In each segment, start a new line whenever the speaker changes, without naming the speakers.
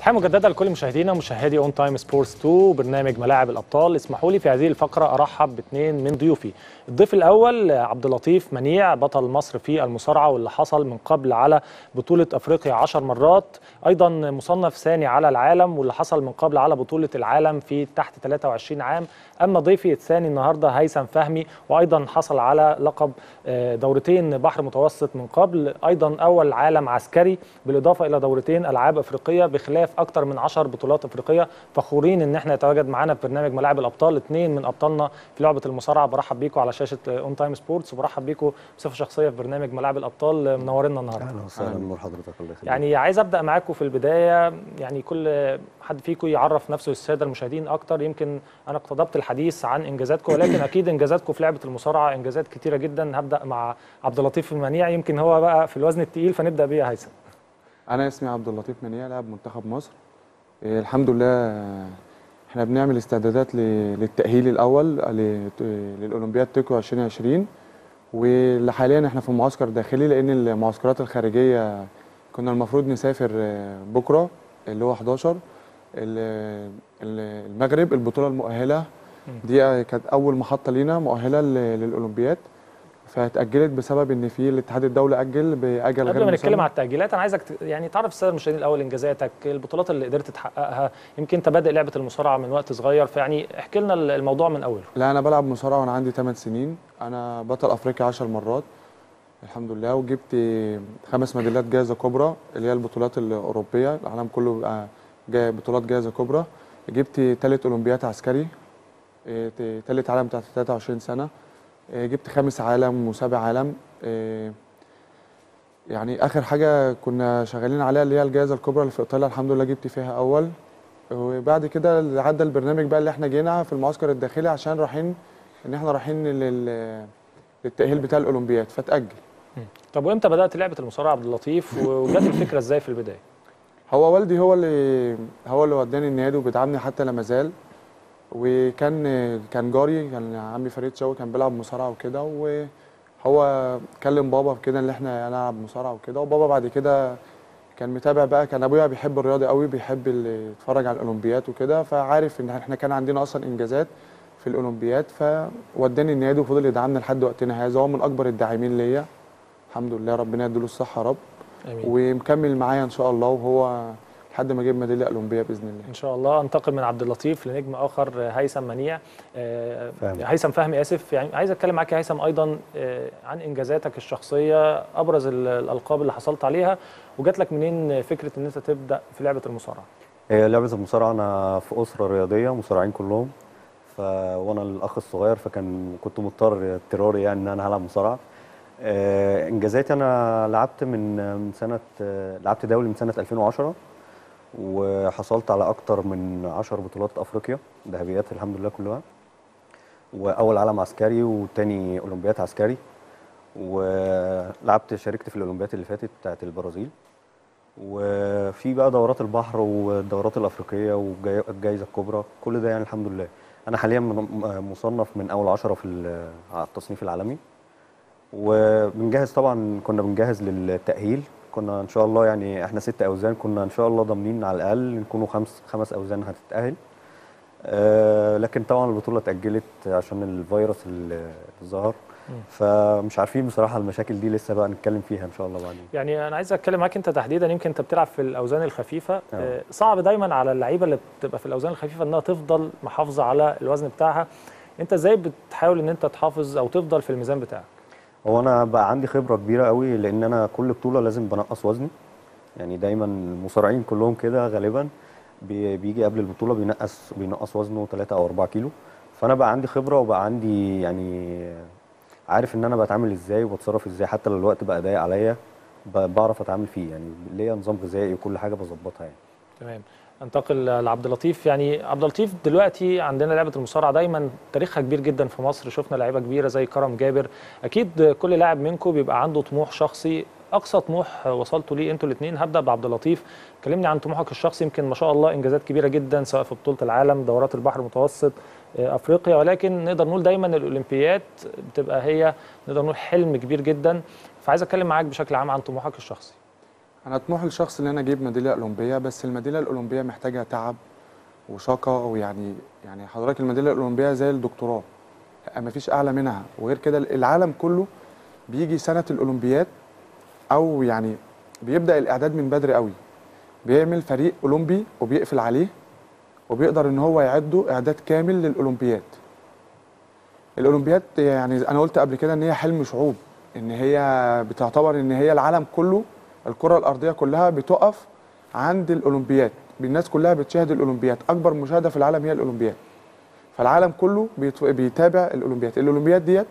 تحية مجددة لكل مشاهدينا ومشاهدي اون تايم سبورتس 2 برنامج ملاعب الابطال اسمحوا لي في هذه الفقرة ارحب باثنين من ضيوفي الضيف الاول عبد اللطيف منيع بطل مصر في المصارعة واللي حصل من قبل على بطولة افريقيا 10 مرات ايضا مصنف ثاني على العالم واللي حصل من قبل على بطولة العالم في تحت 23 عام اما ضيفي الثاني النهارده هيثم فهمي وايضا حصل على لقب دورتين بحر متوسط من قبل ايضا اول عالم عسكري بالاضافه الى دورتين العاب افريقيه بخلاف اكثر من 10 بطولات افريقيه فخورين ان احنا يتواجد معانا في برنامج ملاعب الابطال اثنين من ابطالنا في لعبه المصارعه برحب بيكم على شاشه اون تايم سبورتس وبرحب بيكم بصفه شخصيه في برنامج ملاعب الابطال منورنا النهارده
اهلا وسهلا نور حضرتك الله يخليك
يعني عايز ابدا معاكم في البدايه يعني كل حد فيكم يعرف نفسه للساده المشاهدين اكتر يمكن انا اقتضبت الحديث عن انجازاتكم ولكن اكيد انجازاتكم في لعبه المصارعه انجازات كتيره جدا هبدا مع عبد اللطيف المنيع يمكن هو بقى في الوزن الثقيل فنبدا بيه يا هيثم
انا اسمي عبد اللطيف منيع لاعب منتخب مصر إيه الحمد لله احنا بنعمل استعدادات ل- للتاهيل الاول ل- للاولمبياد طوكيو 2020 واللي حاليا احنا في معسكر داخلي لان المعسكرات الخارجيه كنا المفروض نسافر آه، بكره اللي هو 11 ال- ال- المغرب البطوله المؤهله دي كانت اول محطه لينا مؤهله ل- للاولمبياد فاتاجلت بسبب ان في الاتحاد الدولي اجل باجل غير
قبل ما نتكلم
مسمى.
على التاجيلات انا عايزك ت- يعني تعرف الساده المشاهدين الاول انجازاتك البطولات اللي قدرت تحققها يمكن انت بادئ لعبه المصارعه من وقت صغير فيعني احكي لنا الموضوع من اوله
لا انا بلعب مصارعه وانا عندي 8 سنين انا بطل افريقيا 10 مرات الحمد لله وجبت خمس ميداليات جائزه كبرى اللي هي البطولات الاوروبيه العالم كله بيبقى جاي بطولات جائزه كبرى جبت ثالث اولمبياد عسكري ثالث عالم تحت 23 سنه إيه، جبت خامس عالم وسابع عالم إيه، يعني اخر حاجه كنا شغالين عليها اللي هي الجائزه الكبرى اللي في ايطاليا الحمد لله جبت فيها اول وبعد كده عدى البرنامج بقى اللي احنا جينا في المعسكر الداخلي عشان رايحين ان احنا رايحين لل للتأهيل بتاع الأولمبياد فتأجل
طب وامتى بدات لعبه المصارعه عبد اللطيف وجات الفكره ازاي في البدايه
هو والدي هو اللي هو اللي وداني النادي وبيدعمني حتى لا مازال وكان كان جاري كان عمي فريد شوقي كان بيلعب مصارعه وكده وهو كلم بابا كده ان احنا نلعب مصارعه وكده وبابا بعد كده كان متابع بقى كان ابويا بيحب الرياضه قوي بيحب اللي يتفرج على الاولمبياد وكده فعارف ان احنا كان عندنا اصلا انجازات في الاولمبياد فوداني النادي وفضل يدعمنا لحد وقتنا هذا هو من اكبر الداعمين ليا الحمد لله ربنا يديله الصحه يا رب
امين
ومكمل معايا ان شاء الله وهو لحد ما اجيب ميداليه اولمبيه باذن الله
ان شاء الله انتقل من عبد اللطيف لنجم اخر هيثم منيع آه،
فهمي.
هيثم فهمي اسف يعني عايز اتكلم معاك يا هيثم ايضا آه، عن انجازاتك الشخصيه ابرز ال- الالقاب اللي حصلت عليها وجات لك منين فكره ان انت تبدا في لعبه المصارعه
هي لعبة المصارعة أنا في أسرة رياضية مصارعين كلهم ف... وأنا الأخ الصغير فكان كنت مضطر اضطراري يعني إن أنا هلعب مصارعة آه، إنجازاتي أنا لعبت من من سنة آه، لعبت دولي من سنة 2010 وحصلت على أكتر من 10 بطولات أفريقيا ذهبيات الحمد لله كلها وأول عالم عسكري وتاني أولمبياد عسكري ولعبت شاركت في الأولمبياد اللي فاتت بتاعت البرازيل وفي بقى دورات البحر والدورات الافريقيه والجائزه الكبرى كل ده يعني الحمد لله انا حاليا من- مصنف من اول عشرة في ال- على التصنيف العالمي وبنجهز طبعا كنا بنجهز للتاهيل كنا ان شاء الله يعني احنا ست اوزان كنا ان شاء الله ضامنين على الاقل نكونوا خمس خمس اوزان هتتاهل آه لكن طبعا البطوله اتاجلت عشان الفيروس اللي ظهر فمش عارفين بصراحه المشاكل دي لسه بقى نتكلم فيها ان شاء الله بعدين
يعني انا عايز اتكلم معاك انت تحديدا يمكن انت بتلعب في الاوزان الخفيفه
آه.
آه، صعب دايما على اللعيبه اللي بتبقى في الاوزان الخفيفه انها تفضل محافظه على الوزن بتاعها انت ازاي بتحاول ان انت تحافظ او تفضل في الميزان بتاعك
هو انا بقى عندي خبره كبيره قوي لان انا كل بطوله لازم بنقص وزني يعني دايما المصارعين كلهم كده غالبا بي- بيجي قبل البطوله بينقص بينقص وزنه 3 او 4 كيلو فانا بقى عندي خبره وبقى عندي يعني عارف ان انا بتعامل ازاي وبتصرف ازاي حتى لو الوقت بقى ضيق عليا ب- بعرف اتعامل فيه يعني ليا نظام غذائي وكل حاجه بظبطها يعني
تمام انتقل لعبد اللطيف يعني عبد اللطيف دلوقتي عندنا لعبه المصارعه دايما تاريخها كبير جدا في مصر شفنا لعيبه كبيره زي كرم جابر اكيد كل لاعب منكم بيبقى عنده طموح شخصي اقصى طموح وصلتوا ليه انتوا الاثنين هبدا بعبد اللطيف كلمني عن طموحك الشخصي يمكن ما شاء الله انجازات كبيره جدا سواء في بطوله العالم دورات البحر المتوسط آه، افريقيا ولكن نقدر نقول دايما الاولمبيات بتبقى هي نقدر نقول حلم كبير جدا فعايز اتكلم معاك بشكل عام عن طموحك الشخصي
انا طموح الشخص ان انا اجيب ميداليه اولمبيه بس الميداليه الاولمبيه محتاجه تعب وشاقه ويعني يعني حضرتك الميداليه الاولمبيه زي الدكتوراه ما فيش اعلى منها وغير كده العالم كله بيجي سنه الاولمبياد او يعني بيبدا الاعداد من بدري قوي بيعمل فريق اولمبي وبيقفل عليه وبيقدر ان هو يعده اعداد كامل للاولمبياد الاولمبياد يعني انا قلت قبل كده ان هي حلم شعوب ان هي بتعتبر ان هي العالم كله الكره الارضيه كلها بتقف عند الاولمبياد الناس كلها بتشاهد الاولمبياد اكبر مشاهده في العالم هي الاولمبياد فالعالم كله بيت- بيتابع الاولمبياد الاولمبياد ديت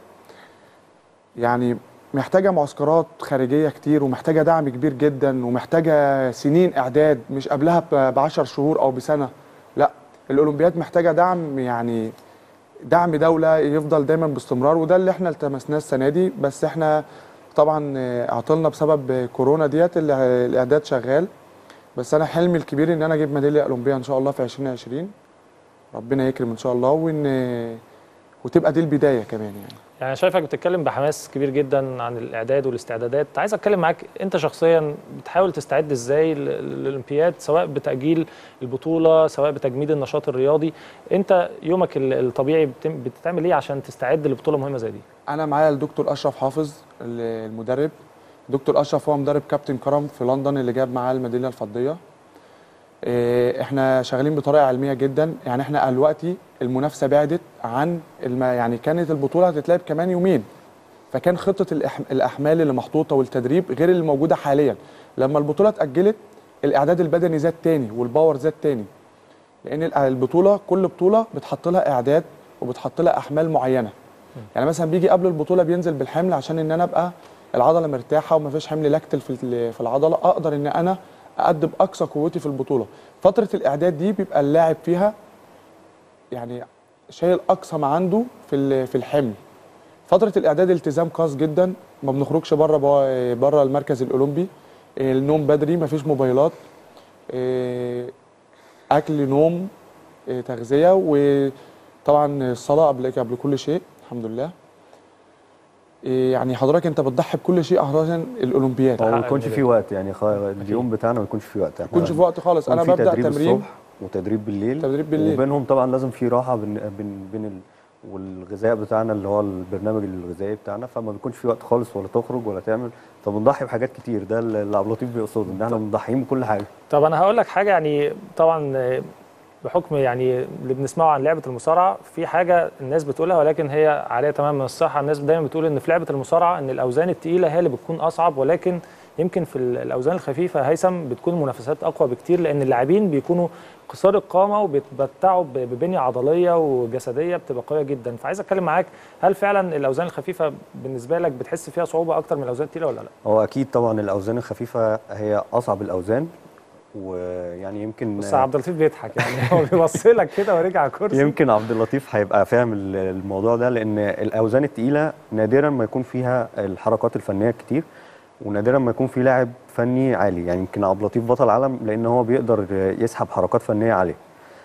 يعني محتاجه معسكرات خارجيه كتير ومحتاجه دعم كبير جدا ومحتاجه سنين اعداد مش قبلها ب 10 شهور او بسنه لا الاولمبياد محتاجه دعم يعني دعم دوله يفضل دايما باستمرار وده اللي احنا التمسناه السنه دي بس احنا طبعا آه، عطلنا بسبب آه، كورونا ديت اللي- الاعداد شغال بس انا حلمي الكبير ان انا اجيب ميداليه اولمبيه ان شاء الله في 2020 ربنا يكرم ان شاء الله وان وتبقى دي البدايه كمان يعني
يعني شايفك بتتكلم بحماس كبير جدا عن الاعداد والاستعدادات عايز اتكلم معاك انت شخصيا بتحاول تستعد ازاي لل- للاولمبياد سواء بتاجيل البطوله سواء بتجميد النشاط الرياضي انت يومك ال- الطبيعي بتم- بتعمل ايه عشان تستعد لبطوله مهمه زي دي
انا معايا الدكتور اشرف حافظ ال- المدرب دكتور اشرف هو مدرب كابتن كرم في لندن اللي جاب معاه الميداليه الفضيه إيه، احنا شغالين بطريقه علميه جدا يعني احنا دلوقتي المنافسه بعدت عن الم... يعني كانت البطوله هتتلعب كمان يومين فكان خطه الأح... الاحمال اللي محطوطه والتدريب غير اللي موجوده حاليا لما البطوله اتاجلت الاعداد البدني زاد تاني والباور زاد تاني لان ال- البطوله كل بطوله بتحط لها اعداد وبتحط لها احمال معينه يعني مثلا بيجي قبل البطوله بينزل بالحمل عشان ان انا ابقى العضله مرتاحه وما فيش حمل لاكتل في ال- في العضله اقدر ان انا اقدم اقصى قوتي في البطوله فتره الاعداد دي بيبقى اللاعب فيها يعني شايل اقصى ما عنده في ال- في الحمل فتره الاعداد التزام خاص جدا ما بنخرجش بره بره المركز الاولمبي النوم بدري ما فيش موبايلات إيه، اكل نوم إيه، تغذيه وطبعا الصلاه قبل قبل كل شيء الحمد لله إيه، يعني حضرتك انت بتضحي بكل شيء عشان الاولمبياد
هو
تحقق
ما يكونش في
الميدالية.
وقت يعني خ- اليوم بتاعنا ما يكونش في وقت
ما يكونش في وقت خالص انا
يكون في
ببدا
تدريب
تمرين
الصبح وتدريب بالليل
تدريب بالليل.
وبينهم طبعا لازم في راحه بين بين بين ال... والغذاء بتاعنا اللي هو البرنامج الغذائي بتاعنا فما بيكونش في وقت خالص ولا تخرج ولا تعمل فبنضحي بحاجات كتير ده اللي عبد اللطيف بيقصده ان احنا مضحيين بكل حاجه
طب انا هقول لك حاجه يعني طبعا آه، بحكم يعني اللي بنسمعه عن لعبه المصارعه في حاجه الناس بتقولها ولكن هي عاليه تماما من الصحه الناس دايما بتقول ان في لعبه المصارعه ان الاوزان الثقيله هي اللي بتكون اصعب ولكن يمكن في ال- الاوزان الخفيفه هيثم بتكون المنافسات اقوى بكتير لان اللاعبين بيكونوا قصار القامه وبيتمتعوا ب- ببنيه عضليه وجسديه بتبقى قويه جدا فعايز اتكلم معاك هل فعلا الاوزان الخفيفه بالنسبه لك بتحس فيها صعوبه اكتر من الاوزان الثقيله ولا لا
هو اكيد طبعا الاوزان الخفيفه هي اصعب الاوزان ويعني يمكن
بص عبد اللطيف بيضحك يعني هو بيبص لك كده ورجع كرسي
يمكن عبد اللطيف هيبقى فاهم ال- الموضوع ده لان الاوزان الثقيله نادرا ما يكون فيها الحركات الفنيه كتير ونادرا ما يكون في لاعب فني عالي يعني يمكن عبد اللطيف بطل عالم لان هو بيقدر يسحب حركات فنيه عاليه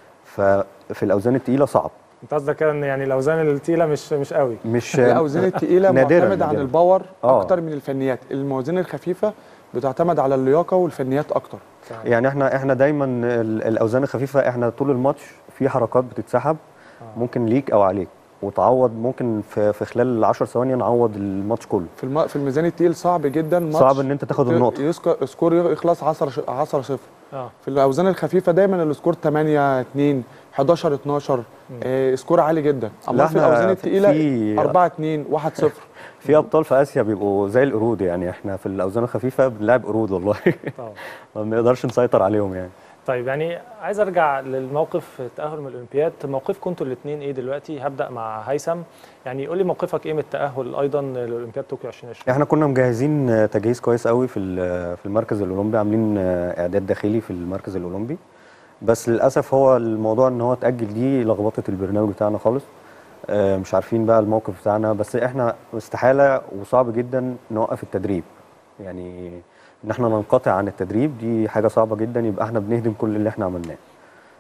ففي الاوزان الثقيله صعب
انت قصدك كده ان يعني الاوزان الثقيله مش مش قوي
مش
الاوزان الثقيله
نادراً-
معتمده عن
نادراً.
الباور
آه.
اكتر من الفنيات الموازين الخفيفه بتعتمد على اللياقه والفنيات اكتر
يعني احنا احنا دايما ال- الاوزان الخفيفه احنا طول الماتش في حركات بتتسحب ممكن ليك او عليك وتعوض ممكن في في خلال 10 ثواني نعوض الماتش كله
في الم... في الميزان التقيل صعب جدا ماتش
صعب ان انت تاخد
ت-
النقطه
يسك... سكور يخلص 10 ش... 10 0
اه
في الاوزان الخفيفه دايما السكور 8 2 11 12 آه سكور عالي جدا
لا،
اما في
احنا
الاوزان
في-
الثقيله
في-
4 2 1 0
في ابطال في اسيا بيبقوا زي القرود يعني احنا في الاوزان الخفيفه بنلعب قرود والله
طبعا
ما بنقدرش نسيطر عليهم يعني
طيب يعني عايز ارجع للموقف التاهل من الاولمبياد موقفكم انتوا الاثنين ايه دلوقتي هبدا مع هيثم يعني قول لي موقفك ايه من التاهل ايضا لاولمبياد طوكيو 2020
احنا كنا مجهزين آه، تجهيز كويس قوي في ال- في المركز الاولمبي عاملين آه، اعداد داخلي في المركز الاولمبي بس للاسف هو الموضوع ان هو اتاجل دي لخبطت البرنامج بتاعنا خالص آه، مش عارفين بقى الموقف بتاعنا بس احنا استحاله وصعب جدا نوقف التدريب يعني ان احنا ننقطع عن التدريب دي حاجه صعبه جدا يبقى احنا بنهدم كل اللي احنا عملناه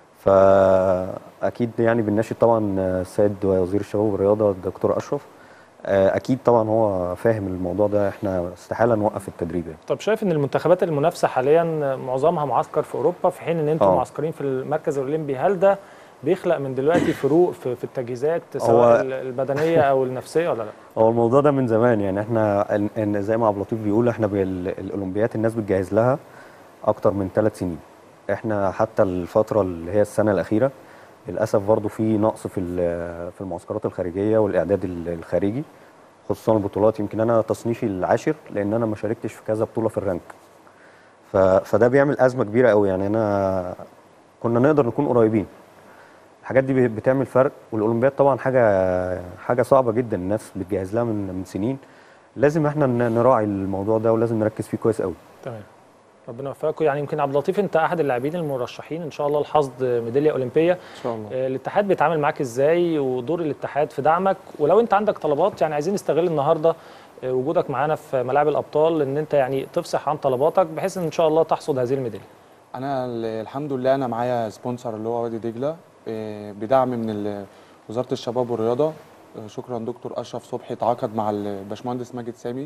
فاكيد يعني بنناشد طبعا السيد وزير الشباب والرياضه الدكتور اشرف آه، اكيد طبعا هو فاهم الموضوع ده احنا استحاله نوقف التدريب يعني.
طب شايف ان المنتخبات المنافسه حاليا معظمها معسكر في اوروبا في حين ان انتم
آه.
معسكرين في المركز الاولمبي هل ده بيخلق من دلوقتي فروق في, في التجهيزات
هو-
سواء ال- البدنيه او النفسيه ولا لا؟
هو الموضوع ده من زمان يعني احنا إن- ان زي ما عبد اللطيف بيقول احنا بال- الاولمبيات الناس بتجهز لها اكتر من ثلاث سنين احنا حتى الفتره اللي هي السنه الاخيره للاسف برضو في نقص في ال- في المعسكرات الخارجيه والاعداد ال- الخارجي خصوصا البطولات يمكن انا تصنيفي العاشر لان انا ما شاركتش في كذا بطوله في الرانك ف- فده بيعمل ازمه كبيره قوي يعني انا كنا نقدر نكون قريبين الحاجات دي بتعمل فرق والاولمبياد طبعا حاجه حاجه صعبه جدا الناس بتجهز لها من من سنين لازم احنا ن- نراعي الموضوع ده ولازم نركز فيه كويس قوي
تمام ربنا يوفقكم يعني يمكن عبد اللطيف انت احد اللاعبين المرشحين ان شاء الله لحصد ميداليه اولمبيه
ان شاء الله
آه، الاتحاد بيتعامل معاك ازاي ودور الاتحاد في دعمك ولو انت عندك طلبات يعني عايزين نستغل النهارده آه، وجودك معانا في ملاعب الابطال ان انت يعني تفصح عن طلباتك بحيث ان ان شاء الله تحصد هذه الميداليه
انا ال- الحمد لله انا معايا سبونسر اللي هو وادي دجله إيه، بدعم من ال- وزاره الشباب والرياضه آه، شكرا دكتور اشرف صبحي تعاقد مع الباشمهندس ماجد سامي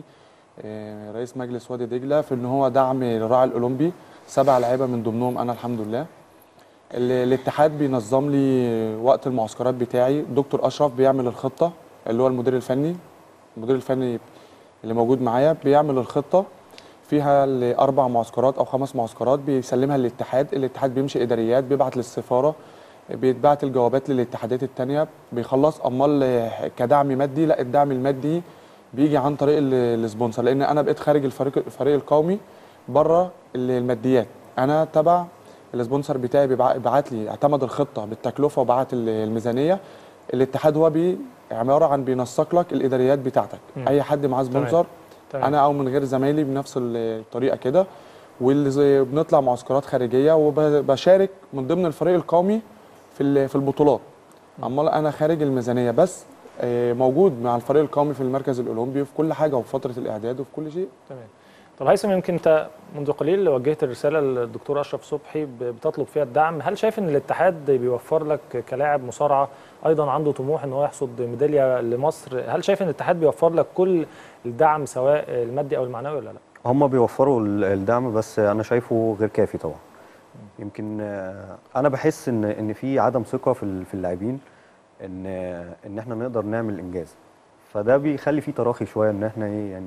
آه، رئيس مجلس وادي دجله في ان هو دعم الراعي الاولمبي سبع لعيبه من ضمنهم انا الحمد لله ال- الاتحاد بينظم لي وقت المعسكرات بتاعي دكتور اشرف بيعمل الخطه اللي هو المدير الفني المدير الفني اللي موجود معايا بيعمل الخطه فيها اربع معسكرات او خمس معسكرات بيسلمها للاتحاد الاتحاد بيمشي اداريات بيبعت للسفاره بيتبعت الجوابات للاتحادات التانية بيخلص امال كدعم مادي لا الدعم المادي بيجي عن طريق ال- السبونسر لان انا بقيت خارج الفريق الفريق القومي بره ال- الماديات انا تبع السبونسر بتاعي بيبع- بيبعت لي اعتمد الخطه بالتكلفه وبعت ال- الميزانيه الاتحاد هو بي عباره عن بينسق لك الاداريات بتاعتك
مم.
اي حد معاه
تمام.
سبونسر
تمام.
انا او من غير زمايلي بنفس الطريقه كده واللي زي- بنطلع معسكرات خارجيه وبشارك من ضمن الفريق القومي في ال- في البطولات امال انا خارج الميزانيه بس آه، موجود مع الفريق القومي في المركز الاولمبي وفي كل حاجه وفي فتره الاعداد وفي كل شيء
تمام طب هيثم يمكن انت منذ قليل وجهت الرساله للدكتور اشرف صبحي ب- بتطلب فيها الدعم هل شايف ان الاتحاد بيوفر لك كلاعب مصارعه ايضا عنده طموح ان هو يحصد ميداليه لمصر هل شايف ان الاتحاد بيوفر لك كل الدعم سواء المادي او المعنوي ولا لا
هم بيوفروا ال- الدعم بس انا شايفه غير كافي طبعا يمكن آه، انا بحس ان ان في عدم ثقه في ال- في اللاعبين ان آه، ان احنا نقدر نعمل انجاز فده بيخلي فيه تراخي شويه ان احنا ايه يعني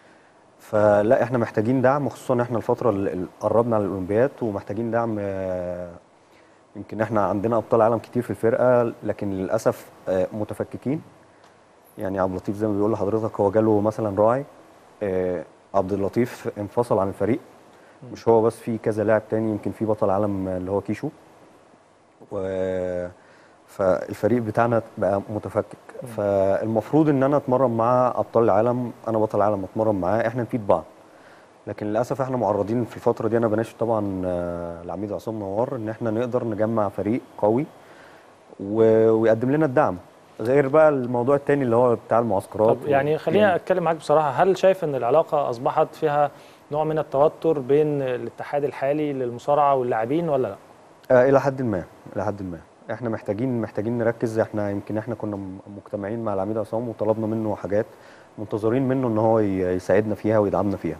فلا احنا محتاجين دعم خصوصا ان احنا الفتره اللي قربنا على الاولمبياد ومحتاجين دعم آه، يمكن احنا عندنا ابطال عالم كتير في الفرقه لكن للاسف آه، متفككين يعني عبد اللطيف زي ما بيقول لحضرتك هو جاله مثلا راعي آه، عبد اللطيف انفصل عن الفريق مش هو بس في كذا لاعب تاني يمكن في بطل عالم اللي هو كيشو و فالفريق بتاعنا بقى متفكك فالمفروض ان انا اتمرن مع ابطال العالم انا بطل عالم اتمرن معاه احنا نفيد بعض لكن للاسف احنا معرضين في الفتره دي انا بناشد طبعا آه، العميد عصام نوار ان احنا نقدر نجمع فريق قوي و- ويقدم لنا الدعم غير بقى الموضوع التاني اللي هو بتاع المعسكرات
طب يعني خلينا اتكلم معاك بصراحه هل شايف ان العلاقه اصبحت فيها نوع من التوتر بين الاتحاد الحالي للمصارعه واللاعبين ولا لا
آه الى حد ما الى حد ما احنا محتاجين محتاجين نركز احنا يمكن احنا كنا م- مجتمعين مع العميد عصام وطلبنا منه حاجات منتظرين منه ان هو ي- يساعدنا فيها ويدعمنا فيها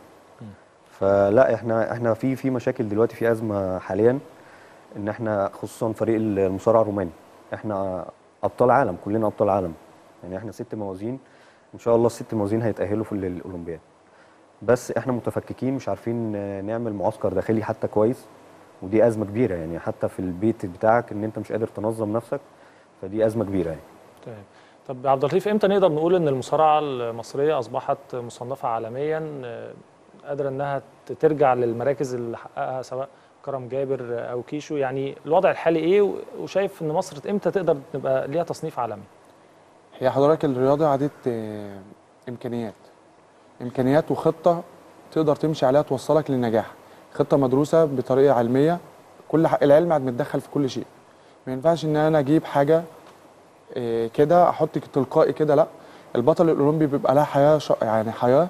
فلا احنا احنا في في مشاكل دلوقتي في ازمه حاليا ان احنا خصوصا فريق المصارعه الروماني احنا ابطال عالم كلنا ابطال عالم يعني احنا ست موازين ان شاء الله الست موازين هيتاهلوا في ال- الاولمبياد بس احنا متفككين مش عارفين آه، نعمل معسكر داخلي حتى كويس ودي ازمه كبيره يعني حتى في البيت بتاعك ان انت مش قادر تنظم نفسك فدي ازمه كبيره يعني
تمام طب عبد اللطيف امتى نقدر نقول ان المصارعه المصريه اصبحت مصنفه عالميا آه، قادره انها ت- ترجع للمراكز اللي حققها سواء كرم جابر او كيشو يعني الوضع الحالي ايه و- وشايف ان مصر امتى تقدر تبقى ليها تصنيف عالمي
هي حضرتك الرياضه عادة آه، امكانيات امكانيات وخطه تقدر تمشي عليها توصلك للنجاح خطه مدروسه بطريقه علميه كل ح... العلم قاعد متدخل في كل شيء ما ينفعش ان انا اجيب حاجه آه، كده احط تلقائي كده لا البطل الاولمبي بيبقى لها حياه ش... يعني حياه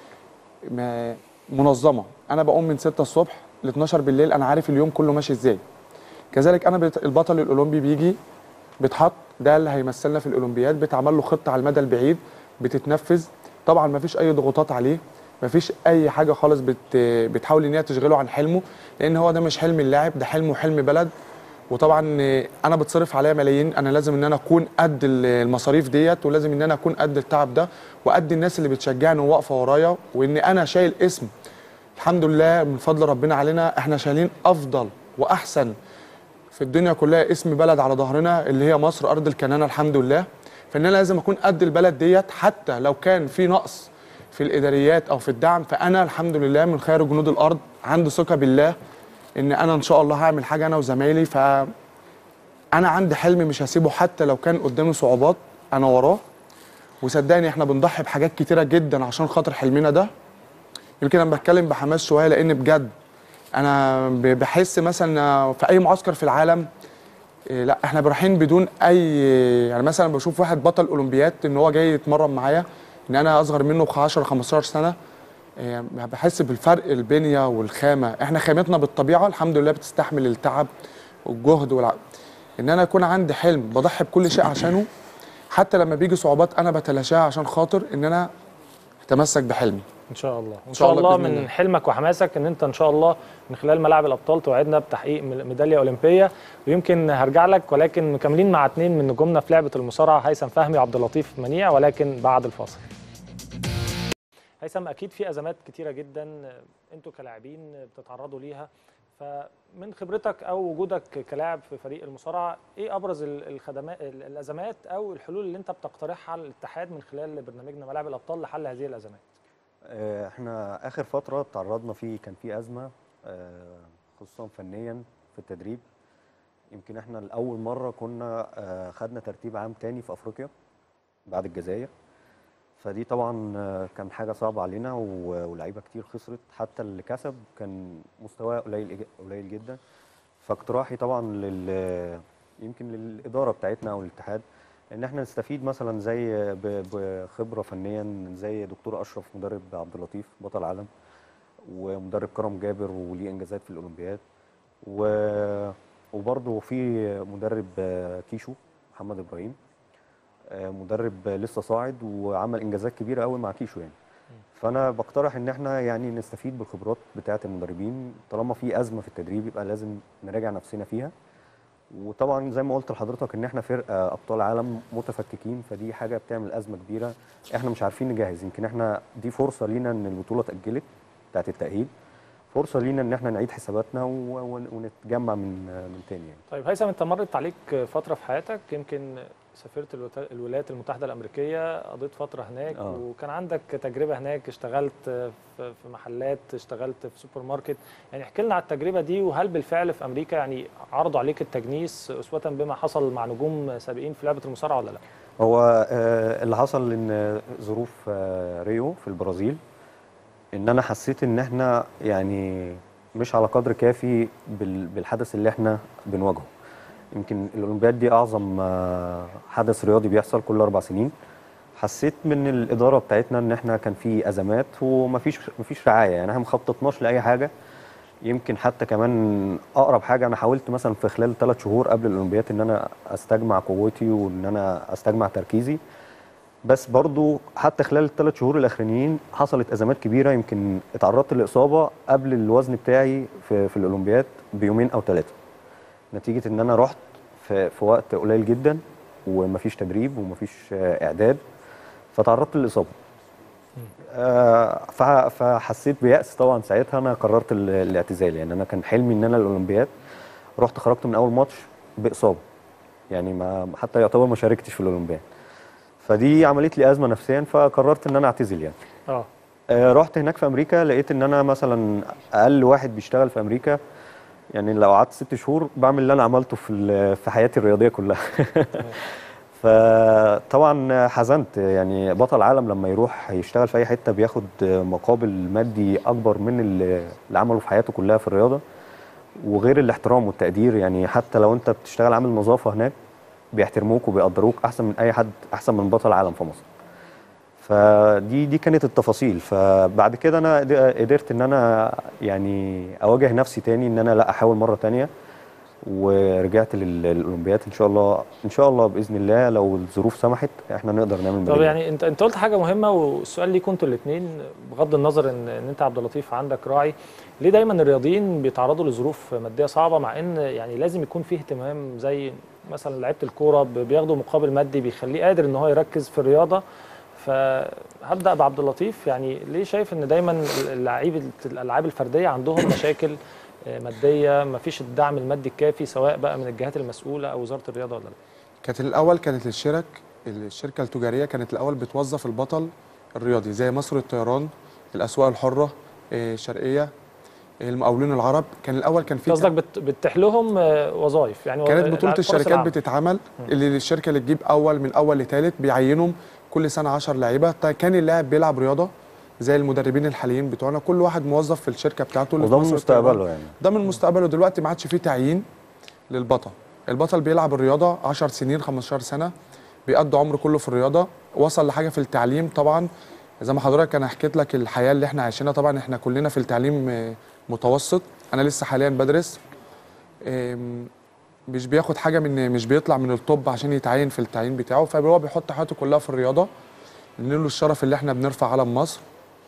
ما- منظمه انا بقوم من 6 الصبح ل 12 بالليل انا عارف اليوم كله ماشي ازاي كذلك انا بت... البطل الاولمبي بيجي بيتحط ده اللي هيمثلنا في الاولمبياد بيتعمل له خطه على المدى البعيد بتتنفذ طبعا ما فيش اي ضغوطات عليه ما فيش اي حاجه خالص بت بتحاول ان هي تشغله عن حلمه لان هو ده مش حلم اللاعب ده حلمه حلم بلد وطبعا آه، انا بتصرف عليا ملايين انا لازم ان انا اكون قد ال- المصاريف ديت ولازم ان انا اكون قد التعب ده وقد الناس اللي بتشجعني وواقفه ورايا وان انا شايل اسم الحمد لله من فضل ربنا علينا احنا شايلين افضل واحسن في الدنيا كلها اسم بلد على ظهرنا اللي هي مصر ارض الكنانه الحمد لله فان انا لازم اكون قد البلد ديت حتى لو كان في نقص في الاداريات او في الدعم فانا الحمد لله من خير جنود الارض عندي ثقه بالله ان انا ان شاء الله هعمل حاجه انا وزمايلي ف انا عندي حلم مش هسيبه حتى لو كان قدامي صعوبات انا وراه وصدقني احنا بنضحي بحاجات كتيره جدا عشان خاطر حلمنا ده يمكن انا بتكلم بحماس شويه لان بجد انا ب- بحس مثلا في اي معسكر في العالم إيه، لا احنا رايحين بدون اي يعني مثلا بشوف واحد بطل اولمبياد ان هو جاي يتمرن معايا ان انا اصغر منه ب 10 15 سنه إيه، بحس بالفرق البنيه والخامه احنا خامتنا بالطبيعه الحمد لله بتستحمل التعب والجهد والع... ان انا يكون عندي حلم بضحي بكل شيء عشانه حتى لما بيجي صعوبات انا بتلاشاها عشان خاطر ان انا اتمسك بحلمي
ان شاء الله وان
شاء
شاء
الله
الله
بإذن
من
الله.
حلمك وحماسك ان انت ان شاء الله من خلال ملاعب الابطال توعدنا بتحقيق مل- ميداليه اولمبيه ويمكن هرجع لك ولكن مكملين مع اثنين من نجومنا في لعبه المصارعه هيثم فهمي وعبد اللطيف منيع ولكن بعد الفاصل هيثم اكيد في ازمات كتيره جدا انتوا كلاعبين بتتعرضوا ليها فمن خبرتك او وجودك كلاعب في فريق المصارعه ايه ابرز ال- الخدمات ال- الازمات او الحلول اللي انت بتقترحها للاتحاد من خلال برنامجنا ملاعب الابطال لحل هذه الازمات
آه، احنا اخر فتره تعرضنا فيه كان في ازمه آه، خصوصا فنيا في التدريب يمكن احنا لاول مره كنا آه، خدنا ترتيب عام تاني في افريقيا بعد الجزائر فدي طبعا آه، كان حاجه صعبه علينا و- ولاعيبه كتير خسرت حتى اللي كسب كان مستواه قليل إج- قليل جدا فاقتراحي طبعا لل يمكن للاداره بتاعتنا او الاتحاد ان احنا نستفيد مثلا زي ب- بخبره فنيا زي دكتور اشرف مدرب عبد اللطيف بطل عالم ومدرب كرم جابر وليه انجازات في الاولمبياد و وبرضه في مدرب آه، كيشو محمد ابراهيم آه، مدرب لسه صاعد وعمل انجازات كبيره قوي مع كيشو يعني فانا بقترح ان احنا يعني نستفيد بالخبرات بتاعه المدربين طالما في ازمه في التدريب يبقى لازم نراجع نفسنا فيها وطبعا زي ما قلت لحضرتك ان احنا فرقه ابطال عالم متفككين فدي حاجه بتعمل ازمه كبيره احنا مش عارفين نجهز يمكن احنا دي فرصه لينا ان البطوله اتاجلت بتاعه التاهيل فرصه لينا ان احنا نعيد حساباتنا و- ون- ونتجمع من من تاني يعني
طيب هيثم انت مرت عليك فتره في حياتك يمكن سافرت الوتا- الولايات المتحده الامريكيه قضيت فتره هناك
آه.
وكان عندك تجربه هناك اشتغلت في في محلات اشتغلت في سوبر ماركت يعني احكي لنا على التجربه دي وهل بالفعل في امريكا يعني عرضوا عليك التجنيس اسوه بما حصل مع نجوم سابقين في لعبه المصارعه ولا لا؟
هو آه، اللي حصل ان ظروف آه، ريو في البرازيل ان انا حسيت ان احنا يعني مش على قدر كافي بال- بالحدث اللي احنا بنواجهه يمكن الاولمبياد دي اعظم آه، حدث رياضي بيحصل كل اربع سنين حسيت من الاداره بتاعتنا ان احنا كان في ازمات ومفيش مفيش رعايه يعني احنا ما خططناش لاي حاجه يمكن حتى كمان اقرب حاجه انا حاولت مثلا في خلال ثلاث شهور قبل الاولمبياد ان انا استجمع قوتي وان انا استجمع تركيزي بس برضو حتى خلال الثلاث شهور الاخرانيين حصلت ازمات كبيره يمكن اتعرضت لاصابه قبل الوزن بتاعي في, في الاولمبياد بيومين او ثلاثه نتيجه ان انا رحت في, في وقت قليل جدا ومفيش تدريب ومفيش آه، اعداد فتعرضت للاصابه آه، فح- فحسيت بيأس طبعا ساعتها انا قررت ال- الاعتزال يعني انا كان حلمي ان انا الاولمبياد رحت خرجت من اول ماتش باصابه يعني ما حتى يعتبر ما شاركتش في الاولمبياد فدي عملت لي ازمه نفسيا فقررت ان انا اعتزل يعني
اه
آه، رحت هناك في امريكا لقيت ان انا مثلا اقل واحد بيشتغل في امريكا يعني لو قعدت ست شهور بعمل اللي انا عملته في ال- في حياتي الرياضيه كلها فطبعا حزنت يعني بطل عالم لما يروح يشتغل في اي حته بياخد مقابل مادي اكبر من اللي اللي عمله في حياته كلها في الرياضه وغير الاحترام والتقدير يعني حتى لو انت بتشتغل عامل نظافه هناك بيحترموك وبيقدروك احسن من اي حد احسن من بطل عالم في مصر فدي دي كانت التفاصيل فبعد كده انا قد- قدرت ان انا يعني اواجه نفسي تاني ان انا لا احاول مره تانية ورجعت لل- للاولمبياد ان شاء الله ان شاء الله باذن الله لو الظروف سمحت احنا نقدر نعمل
طب
ميدالية.
يعني انت انت قلت حاجه مهمه والسؤال ليكم انتوا الاثنين بغض النظر ان ان انت عبد اللطيف عندك راعي ليه دايما الرياضيين بيتعرضوا لظروف ماديه صعبه مع ان يعني لازم يكون فيه اهتمام زي مثلا لعيبه الكوره ب- بياخدوا مقابل مادي بيخليه قادر ان هو يركز في الرياضه فهبدا بعبد اللطيف يعني ليه شايف ان دايما اللعيبه الالعاب الفرديه عندهم مشاكل آه، ماديه مفيش الدعم المادي الكافي سواء بقى من الجهات المسؤوله او وزاره الرياضه ولا لا
كانت الاول كانت الشرك الشركه التجاريه كانت الاول بتوظف البطل الرياضي زي مصر الطيران الاسواق الحره إيه، الشرقيه المقاولين العرب كان الاول كان في
قصدك بت- بتتيح لهم آه، وظائف يعني
كانت
و-
بطوله
فرص
الشركات
العمل.
بتتعمل اللي الشركه اللي تجيب اول من اول لثالث بيعينهم كل سنه 10 لعيبه تا- كان اللاعب بيلعب رياضه زي المدربين الحاليين بتوعنا كل واحد موظف في الشركه بتاعته اللي في
وده من
مصر الطيران.
مستقبله يعني
ده من مستقبله دلوقتي ما عادش فيه تعيين للبطل البطل بيلعب الرياضه 10 سنين 15 سنه بيقضي عمره كله في الرياضه وصل لحاجه في التعليم طبعا زي ما حضرتك انا حكيت لك الحياه اللي احنا عايشينها طبعا احنا كلنا في التعليم آه، متوسط انا لسه حاليا بدرس آم، مش بياخد حاجه من مش بيطلع من الطب عشان يتعين في التعيين بتاعه فهو بيحط حياته كلها في الرياضه نقول الشرف اللي احنا بنرفع علم مصر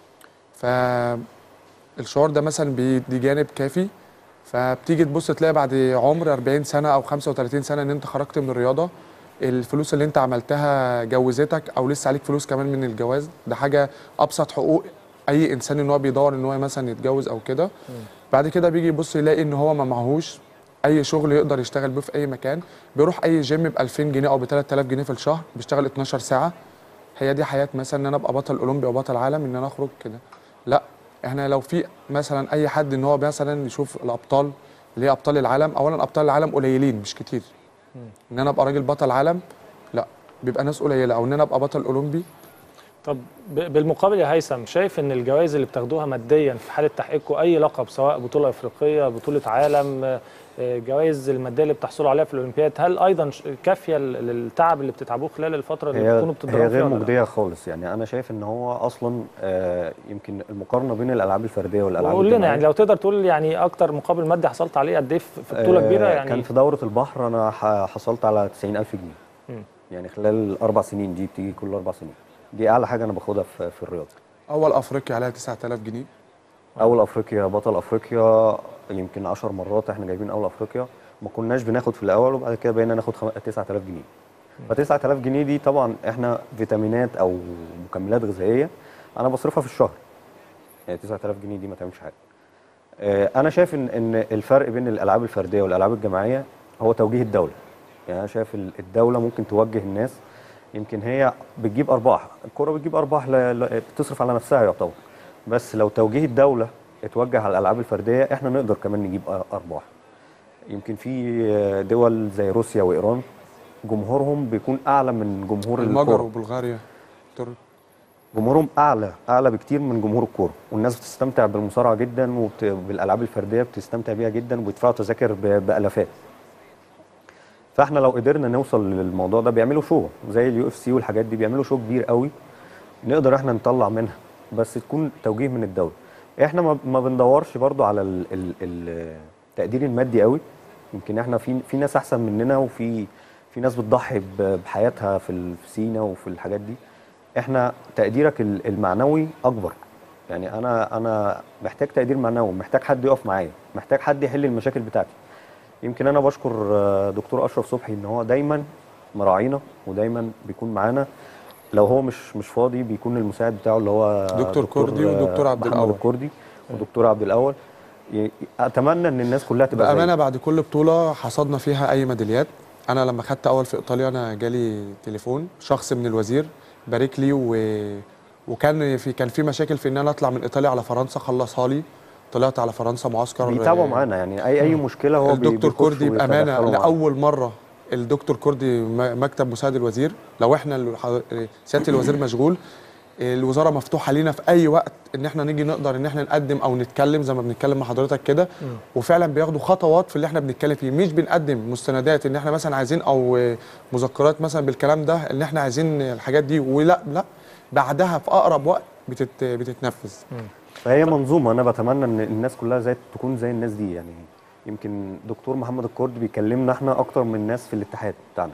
فالشعور ده مثلا بيدي جانب كافي فبتيجي تبص تلاقي بعد عمر 40 سنه او 35 سنه ان انت خرجت من الرياضه الفلوس اللي انت عملتها جوزتك او لسه عليك فلوس كمان من الجواز ده حاجه ابسط حقوق اي انسان ان هو بيدور ان هو مثلا يتجوز او كده بعد كده بيجي يبص يلاقي ان هو ما معهوش اي شغل يقدر يشتغل بيه في اي مكان بيروح اي جيم ب 2000 جنيه او ب 3000 جنيه في الشهر بيشتغل 12 ساعه هي دي حياه مثلا ان انا ابقى بطل اولمبي او بطل عالم ان انا اخرج كده لا احنا لو في مثلا اي حد ان هو مثلا يشوف الابطال اللي هي ابطال العالم اولا ابطال العالم قليلين مش كتير ان انا ابقى راجل بطل عالم لا بيبقى ناس قليله او ان انا ابقى بطل اولمبي
طب ب- بالمقابل يا هيثم شايف ان الجوائز اللي بتاخدوها ماديا في حاله تحقيقكم اي لقب سواء بطوله افريقيه بطوله عالم آه، آه، جوائز الماديه اللي بتحصلوا عليها في الاولمبياد هل ايضا ش- كافيه ل- للتعب اللي بتتعبوه خلال الفتره اللي
هي
بتكونوا بتتدربوا
هي
فيها
غير
ولا لا؟
مجديه خالص يعني انا شايف ان هو اصلا آه، يمكن المقارنه بين الالعاب الفرديه والالعاب
وقول لنا
الجماعية،
يعني لو تقدر تقول يعني اكتر مقابل مادي حصلت عليه قد ايه في في بطوله
آه،
كبيره يعني
كان في دوره البحر انا ح- حصلت على 90000 جنيه
مم.
يعني خلال الاربع سنين دي بتيجي كل اربع سنين دي اعلى حاجه انا باخدها في, في الرياضه
اول افريقيا عليها 9000 جنيه
اول افريقيا بطل افريقيا يمكن 10 مرات احنا جايبين اول افريقيا ما كناش بناخد في الاول وبعد كده بقينا ناخد خم... 9000 جنيه ف 9000 جنيه دي طبعا احنا فيتامينات او مكملات غذائيه انا بصرفها في الشهر يعني 9000 جنيه دي ما تعملش حاجه آه، انا شايف ان ان الفرق بين الالعاب الفرديه والالعاب الجماعيه هو توجيه الدوله يعني انا شايف ال- الدوله ممكن توجه الناس يمكن هي بتجيب ارباح الكره بتجيب ارباح ل... ل... بتصرف على نفسها يعتبر بس لو توجيه الدوله اتوجه على الالعاب الفرديه احنا نقدر كمان نجيب أ- ارباح يمكن في دول زي روسيا وايران جمهورهم بيكون اعلى من جمهور
المجر
الكوره
وبلغاريا تر-
جمهورهم اعلى اعلى بكتير من جمهور الكوره والناس بتستمتع بالمصارعه جدا وبالالعاب الفرديه بتستمتع بيها جدا وبيدفعوا تذاكر ب- بالافات فاحنا لو قدرنا نوصل للموضوع ده بيعملوا شو زي اليو اف سي والحاجات دي بيعملوا شو كبير قوي نقدر احنا نطلع منها بس تكون توجيه من الدوله احنا ما- ما بندورش برضو على ال- ال- ال- التقدير المادي قوي يمكن احنا في في ناس احسن مننا وفي في ناس بتضحي ب- بحياتها في ال- في سينا وفي الحاجات دي احنا تقديرك ال- المعنوي اكبر يعني انا انا محتاج تقدير معنوي محتاج حد يقف معايا محتاج حد يحل المشاكل بتاعتي يمكن انا بشكر آه، دكتور اشرف صبحي ان هو دايما مراعينا ودايما بيكون معانا لو هو مش مش فاضي بيكون المساعد بتاعه اللي هو
دكتور كردي
آه،
ودكتور عبد
محمد
الأول.
الكردي ودكتور عبد الاول ي- اتمنى ان الناس كلها تبقى
بامانه
زي
بعد كل بطوله حصدنا فيها اي ميداليات انا لما خدت اول في ايطاليا انا جالي تليفون شخص من الوزير بارك لي و... وكان في كان في مشاكل في ان انا اطلع من ايطاليا على فرنسا خلصها لي طلعت على فرنسا معسكر
بيتابعوا
آه،
معانا يعني اي اي مشكله هو بي-
الدكتور
بيخش
كردي بامانه
ويتدخلوا معانا.
لاول مره الدكتور كردي م- مكتب مساعد الوزير لو احنا الح- سياده الوزير مشغول الوزاره مفتوحه لينا في اي وقت ان احنا نيجي نقدر ان احنا نقدم او نتكلم زي ما بنتكلم مع حضرتك كده وفعلا بياخدوا خطوات في اللي احنا بنتكلم فيه مش بنقدم مستندات ان احنا مثلا عايزين او مذكرات مثلا بالكلام ده ان احنا عايزين الحاجات دي ولا لا بعدها في اقرب وقت بتت بتتنفذ
فهي منظومه انا بتمنى ان الناس كلها زي تكون زي الناس دي يعني يمكن دكتور محمد الكرد بيكلمنا احنا اكتر من ناس في الاتحاد بتاعنا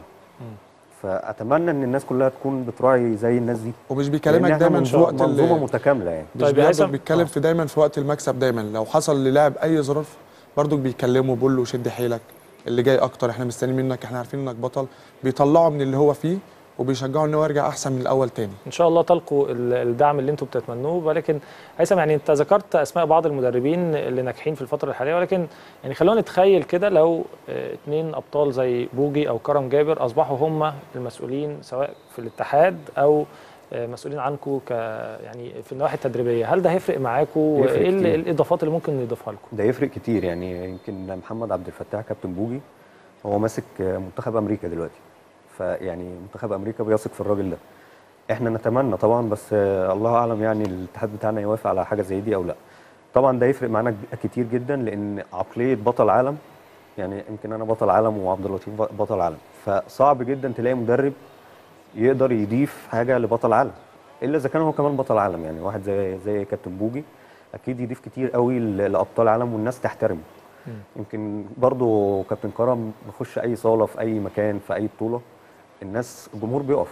فاتمنى ان الناس كلها تكون بتراعي زي الناس دي
ومش
لأن
بيكلمك
إحنا
دايما
منظو-
في وقت ال-
منظومه متكامله يعني
مش
طيب يا
بيقدر
هيثم-
بيتكلم
آه.
في دايما في وقت المكسب دايما لو حصل للاعب اي ظرف برضو بيكلمه بيقول له شد حيلك اللي جاي اكتر احنا مستنيين منك احنا عارفين انك بطل بيطلعه من اللي هو فيه وبيشجعه ان هو يرجع احسن من الاول تاني
ان شاء الله تلقوا ال- الدعم اللي انتم بتتمنوه ولكن هيثم يعني انت ذكرت اسماء بعض المدربين اللي ناجحين في الفتره الحاليه ولكن يعني خلونا نتخيل كده لو اه، اتنين ابطال زي بوجي او كرم جابر اصبحوا هم المسؤولين سواء في الاتحاد او اه، مسؤولين عنكم ك يعني في النواحي التدريبيه هل ده هيفرق معاكم
يفرق
ايه ال-
كتير.
الاضافات اللي ممكن نضيفها لكم
ده يفرق كتير يعني يمكن محمد عبد الفتاح كابتن بوجي هو ماسك منتخب امريكا دلوقتي فيعني منتخب امريكا بيثق في الراجل ده احنا نتمنى طبعا بس آه، الله اعلم يعني الاتحاد بتاعنا يوافق على حاجه زي دي او لا طبعا ده يفرق معانا كتير جدا لان عقليه بطل عالم يعني يمكن انا بطل عالم وعبد اللطيف بطل عالم فصعب جدا تلاقي مدرب يقدر يضيف حاجه لبطل عالم الا اذا كان هو كمان بطل عالم يعني واحد زي زي كابتن بوجي اكيد يضيف كتير قوي ل- لابطال عالم والناس تحترمه يمكن برضو كابتن كرم نخش اي صاله في اي مكان في اي بطوله الناس الجمهور بيقف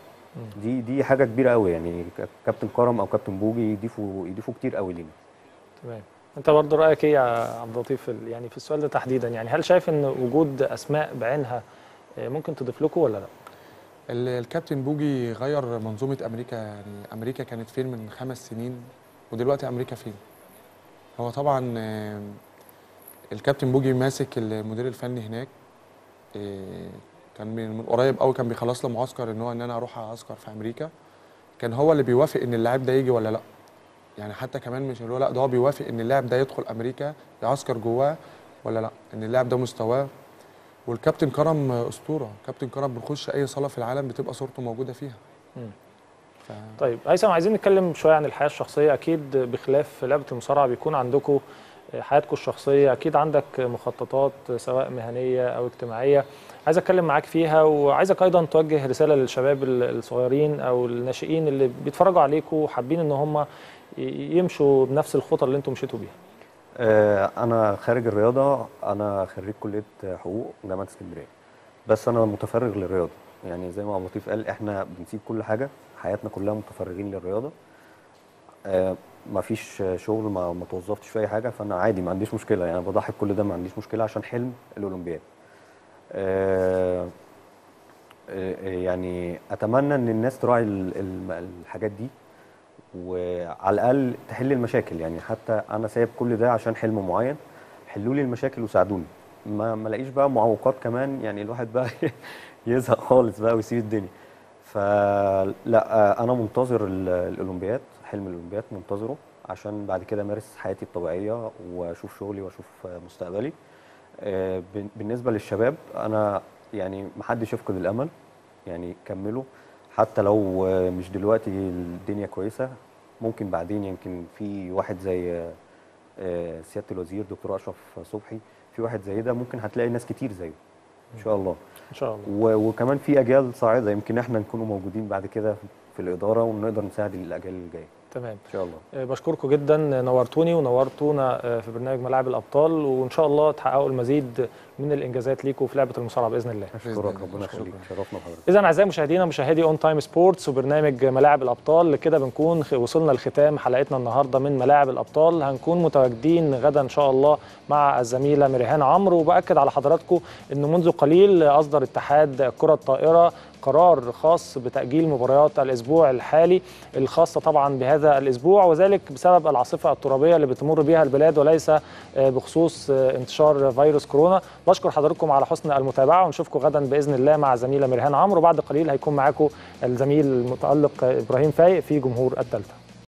دي دي حاجه كبيره قوي يعني ك- كابتن كرم او كابتن بوجي يضيفوا يضيفوا كتير قوي لينا
تمام انت برضه رايك ايه يا عبد اللطيف في ال- يعني في السؤال ده تحديدا يعني هل شايف ان وجود اسماء بعينها اه، ممكن تضيف لكم ولا لا
ال- الكابتن بوجي غير منظومه امريكا يعني امريكا كانت فين من خمس سنين ودلوقتي امريكا فين هو طبعا آه، الكابتن بوجي ماسك المدير الفني هناك آه، كان من من قريب قوي كان بيخلص له معسكر ان هو ان انا اروح اعسكر في امريكا كان هو اللي بيوافق ان اللاعب ده يجي ولا لا يعني حتى كمان مش اللي هو لا ده هو بيوافق ان اللاعب ده يدخل امريكا يعسكر جواه ولا لا ان اللاعب ده مستواه والكابتن كرم اسطوره كابتن كرم بنخش اي صاله في العالم بتبقى صورته موجوده فيها
مم.
ف...
طيب هيثم عايزين نتكلم شويه عن الحياه الشخصيه اكيد بخلاف لعبه المصارعه بيكون عندكم حياتكم الشخصيه اكيد عندك مخططات سواء مهنيه او اجتماعيه عايز اتكلم معاك فيها وعايزك ايضا توجه رساله للشباب ال- الصغيرين او الناشئين اللي بيتفرجوا عليكم وحابين ان هم ي- يمشوا بنفس الخطى اللي انتم مشيتوا بيها
آه، انا خارج الرياضه انا خريج كليه حقوق جامعه اسكندريه بس انا متفرغ للرياضه يعني زي ما ابو لطيف قال احنا بنسيب كل حاجه حياتنا كلها متفرغين للرياضه آه، ما فيش شغل ما, ما توظفتش في اي حاجه فانا عادي ما عنديش مشكله يعني بضحي بكل ده ما عنديش مشكله عشان حلم الاولمبياد آه، آه، يعني اتمنى ان الناس تراعي ال- ال- الحاجات دي وعلى الاقل تحل المشاكل يعني حتى انا سايب كل ده عشان حلم معين حلوا لي المشاكل وساعدوني ما ما الاقيش بقى معوقات كمان يعني الواحد بقى يزهق خالص بقى ويسيب الدنيا فلا انا منتظر ال- الاولمبياد حلم الاولمبياد منتظره عشان بعد كده امارس حياتي الطبيعيه واشوف شغلي واشوف مستقبلي آه، بن- بالنسبه للشباب انا يعني محدش يفقد الامل يعني كملوا حتى لو آه، مش دلوقتي الدنيا كويسه ممكن بعدين يمكن في واحد زي آه، آه، سياده الوزير دكتور اشرف صبحي في واحد زي ده ممكن هتلاقي ناس كتير زيه ان شاء الله
ان شاء الله
و- وكمان في اجيال صاعده يمكن احنا نكونوا موجودين بعد كده في الاداره ونقدر نساعد الاجيال اللي جايه
تمام
ان شاء الله
آه، بشكركم جدا نورتوني ونورتونا آه، في برنامج ملاعب الابطال وان شاء الله تحققوا المزيد من الانجازات ليكم في لعبه المصارعه باذن الله
اشكرك
الله.
ربنا
شكراً.
يخليك شرفنا بحضرتك
اذا اعزائي مشاهدينا مشاهدي اون تايم سبورتس وبرنامج ملاعب الابطال كده بنكون خ- وصلنا لختام حلقتنا النهارده من ملاعب الابطال هنكون متواجدين غدا ان شاء الله مع الزميله مريهان عمرو وباكد على حضراتكم انه منذ قليل اصدر اتحاد كره الطائره قرار خاص بتاجيل مباريات الاسبوع الحالي الخاصه طبعا بهذا الاسبوع وذلك بسبب العاصفه الترابيه اللي بتمر بها البلاد وليس آه، بخصوص آه، انتشار فيروس كورونا بشكر حضراتكم على حسن المتابعه ونشوفكم غدا باذن الله مع زميله مرهان عمرو وبعد قليل هيكون معاكم الزميل المتالق آه، ابراهيم فايق في جمهور الثالثه